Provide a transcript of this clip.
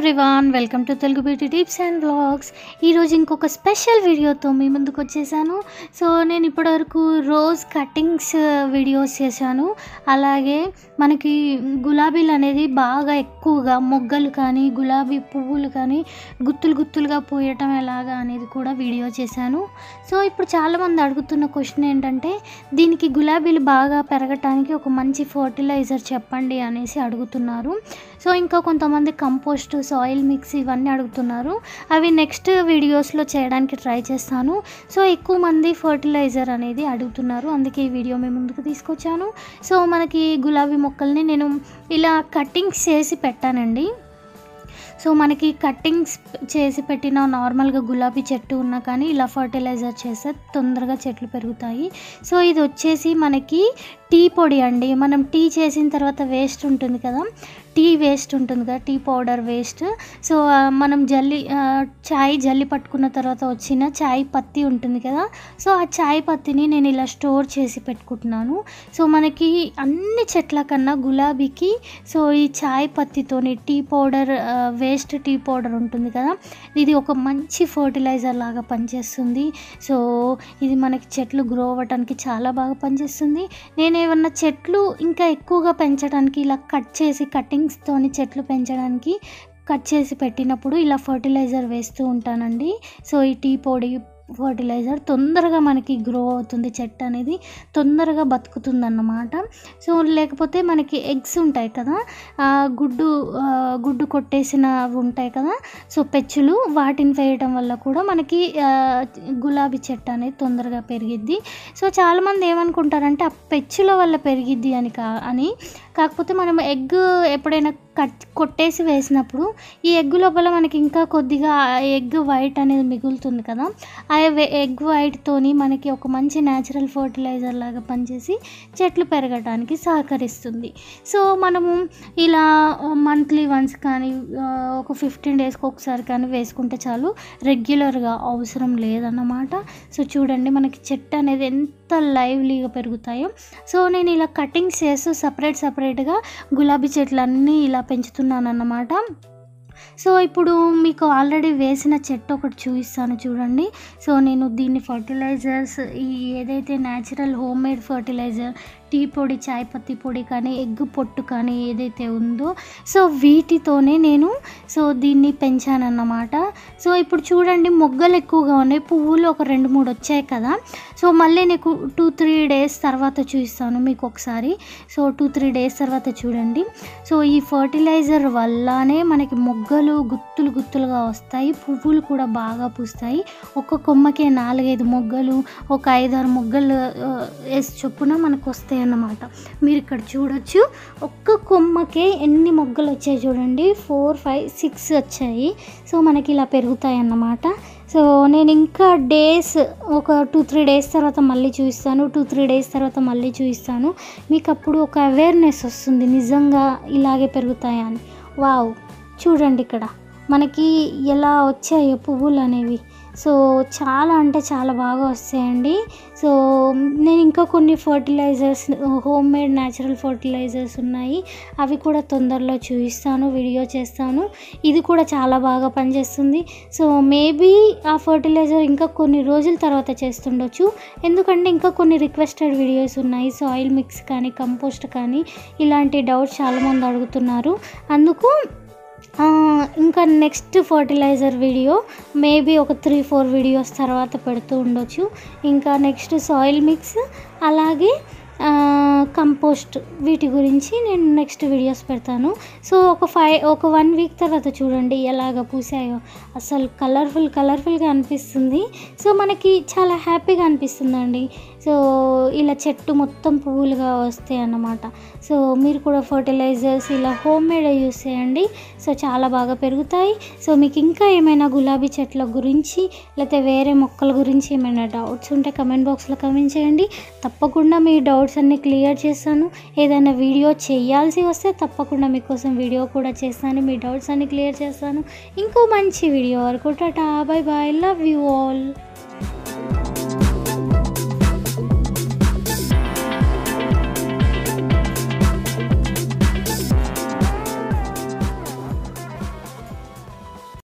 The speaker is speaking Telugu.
everyone welcome to Telugu beauty tips and blogs ఈరోజు ఇంకొక స్పెషల్ వీడియోతో మీ ముందుకు వచ్చేసాను సో నేను ఇప్పటివరకు రోజ్ కటింగ్స్ వీడియోస్ చేశాను అలాగే మనకి గులాబీలు అనేది బాగా ఎక్కువగా మొగ్గలు కానీ గులాబీ పువ్వులు కానీ గుత్తులు గుత్తులుగా పోయటం ఎలాగా అనేది కూడా వీడియో చేశాను సో ఇప్పుడు చాలామంది అడుగుతున్న క్వశ్చన్ ఏంటంటే దీనికి గులాబీలు బాగా పెరగటానికి ఒక మంచి ఫర్టిలైజర్ చెప్పండి అనేసి అడుగుతున్నారు సో ఇంకా కొంతమంది కంపోస్ట్ సాయిల్ మిక్స్ ఇవన్నీ అడుగుతున్నారు అవి నెక్స్ట్ వీడియోస్లో చేయడానికి ట్రై చేస్తాను సో ఎక్కువ మంది ఫర్టిలైజర్ అనేది అడుగుతున్నారు అందుకే ఈ వీడియో మీ ముందుకు తీసుకొచ్చాను సో మనకి గులాబీ మొక్కల్ని నేను ఇలా కటింగ్స్ చేసి పెట్టానండి సో మనకి కట్టింగ్స్ చేసి పెట్టిన నార్మల్గా గులాబీ చెట్టు ఉన్నా కానీ ఇలా ఫర్టిలైజర్ చేస్తే తొందరగా చెట్లు పెరుగుతాయి సో ఇది వచ్చేసి మనకి టీ పొడి అండి మనం టీ చేసిన తర్వాత వేస్ట్ ఉంటుంది కదా టీ వేస్ట్ ఉంటుంది కదా టీ పౌడర్ వేస్ట్ సో ఆ, మనం జల్లి ఆ, చాయ్ జల్లి పట్టుకున్న తర్వాత వచ్చిన చాయ్ పత్తి ఉంటుంది కదా సో ఆ చాయ్ పత్తిని నేను ఇలా స్టోర్ చేసి పెట్టుకుంటున్నాను సో మనకి అన్ని చెట్ల కన్నా గులాబీకి సో ఈ చాయ్ పత్తితోని టీ పౌడర్ ఆ, వేస్ట్ టీ పౌడర్ ఉంటుంది కదా ఇది ఒక మంచి ఫర్టిలైజర్ లాగా పనిచేస్తుంది సో ఇది మనకి చెట్లు గ్రో అవ్వడానికి చాలా బాగా పనిచేస్తుంది నేను ఏమన్నా చెట్లు ఇంకా ఎక్కువగా పెంచడానికి ఇలా కట్ చేసి కటింగ్స్తోని చెట్లు పెంచడానికి కట్ చేసి పెట్టినప్పుడు ఇలా ఫర్టిలైజర్ వేస్తూ ఉంటానండి సో ఈ టీ పొడి ఫర్టిలైజర్ తొందరగా మనకి గ్రో అవుతుంది చెట్టు అనేది తొందరగా బతుకుతుంది అన్నమాట సో లేకపోతే మనకి ఎగ్స్ ఉంటాయి కదా ఆ గుడ్డు ఆ, గుడ్డు కొట్టేసిన అవి ఉంటాయి కదా సో పెచ్చులు వాటిని వేయటం వల్ల కూడా మనకి ఆ, గులాబీ చెట్టు అనేది తొందరగా పెరిగిద్ది సో చాలామంది ఏమనుకుంటారంటే ఆ పెచ్చుల వల్ల పెరిగిద్ది అని కా అని కాకపోతే మనం ఎగ్ ఎప్పుడైనా కట్ కొట్టేసి వేసినప్పుడు ఈ ఎగ్ లోపల మనకి ఇంకా కొద్దిగా ఎగ్ వైట్ అనేది మిగులుతుంది కదా ఆ ఎగ్ వైట్తోని మనకి ఒక మంచి న్యాచురల్ ఫర్టిలైజర్ లాగా పనిచేసి చెట్లు పెరగడానికి సహకరిస్తుంది సో మనము ఇలా మంత్లీ వన్స్ కానీ ఆ, ఒక ఫిఫ్టీన్ డేస్కి ఒకసారి కానీ వేసుకుంటే చాలు రెగ్యులర్గా అవసరం లేదన్నమాట సో చూడండి మనకి చెట్టు అనేది ఎంత లైవ్లీగా పెరుగుతాయో సో నేను ఇలా కటింగ్స్ చేస్తూ సపరేట్ సపరేట్గా గులాబీ చెట్లన్నీ ఇలా పెంచుతున్నాను అన్నమాట సో ఇప్పుడు మీకు ఆల్రెడీ వేసిన చెట్టు ఒకటి చూపిస్తాను చూడండి సో నేను దీన్ని ఫర్టిలైజర్స్ ఈ ఏదైతే natural home made fertilizer tea పొడి చాయ్ పత్తి పొడి కానీ ఎగ్ పొట్టు కానీ ఏదైతే ఉందో సో వీటితోనే నేను సో దీన్ని పెంచానన్నమాట సో ఇప్పుడు చూడండి మొగ్గలు ఎక్కువగా ఉన్నాయి పువ్వులు ఒక రెండు మూడు వచ్చాయి కదా సో మళ్ళీ నీకు టూ త్రీ డేస్ తర్వాత చూపిస్తాను మీకు ఒకసారి సో టూ త్రీ డేస్ తర్వాత చూడండి సో ఈ ఫర్టిలైజర్ వల్లనే మనకి మొగ్గలు గుత్తులు గుత్తులుగా వస్తాయి పువ్వులు కూడా బాగా పూస్తాయి ఒక్క కొమ్మకే నాలుగైదు మొగ్గలు ఒక ఐదారు మొగ్గలు ఆ, వేసి చొప్పున మనకు వస్తాయి అన్నమాట మీరు ఇక్కడ చూడొచ్చు ఒక్క కొమ్మకే ఎన్ని మొగ్గలు వచ్చాయి చూడండి ఫోర్ ఫైవ్ సిక్స్ వచ్చాయి సో మనకి ఇలా పెరుగుతాయి అన్నమాట సో నేను ఇంకా డేస్ ఒక టూ త్రీ డేస్ తర్వాత మళ్ళీ చూపిస్తాను టూ త్రీ డేస్ తర్వాత మళ్ళీ చూపిస్తాను మీకు అప్పుడు ఒక అవేర్నెస్ వస్తుంది నిజంగా ఇలాగే పెరుగుతాయా అని వావ్ చూడండి ఇక్కడ మనకి ఎలా వచ్చాయో పువ్వులు అనేవి సో చాలా అంటే చాలా బాగా వస్తాయండి సో నేను ఇంకా కొన్ని fertilizers home made natural fertilizers ఉన్నాయి అవి కూడా తొందరలో చూపిస్తాను వీడియో చేస్తాను ఇది కూడా చాలా బాగా పనిచేస్తుంది సో మేబీ ఆ ఫర్టిలైజర్ ఇంకా కొన్ని రోజుల తర్వాత చేస్తుండొచ్చు ఎందుకంటే ఇంకా కొన్ని రిక్వెస్టెడ్ వీడియోస్ ఉన్నాయి సాయిల్ మిక్స్ కానీ కంపోస్ట్ కానీ ఇలాంటి డౌట్స్ చాలామంది అడుగుతున్నారు అందుకు ఆ, ఇంకా నెక్స్ట్ ఫర్టిలైజర్ వీడియో మేబీ ఒక త్రీ ఫోర్ వీడియోస్ తర్వాత పెడుతూ ఉండొచ్చు ఇంకా నెక్స్ట్ సాయిల్ మిక్స్ అలాగే ఆ, కంపోస్ట్ వీటి గురించి నేను నెక్స్ట్ వీడియోస్ పెడతాను సో ఒక ఫైవ్ ఒక వన్ వీక్ తర్వాత చూడండి ఎలాగ పూసాయో అసలు కలర్ఫుల్ కలర్ఫుల్గా అనిపిస్తుంది సో మనకి చాలా హ్యాపీగా అనిపిస్తుందండి సో ఇలా చెట్టు మొత్తం పువ్వులుగా వస్తాయి అన్నమాట సో మీరు కూడా ఫర్టిలైజర్స్ ఇలా హోమ్ మేడ్ యూస్ చేయండి సో చాలా బాగా పెరుగుతాయి సో మీకు ఇంకా ఏమైనా గులాబీ చెట్ల గురించి లేకపోతే వేరే మొక్కల గురించి ఏమైనా డౌట్స్ ఉంటే కమెంట్ బాక్స్లో కమెంట్ చేయండి తప్పకుండా మీ డౌట్స్ అన్నీ క్లియర్ చేస్తాను ఏదైనా వీడియో చేయాల్సి వస్తే తప్పకుండా మీకోసం వీడియో కూడా చేస్తాను మీ డౌట్స్ అన్ని క్లియర్ చేస్తాను ఇంకో మంచి వీడియో వరకు tata bye bye love you all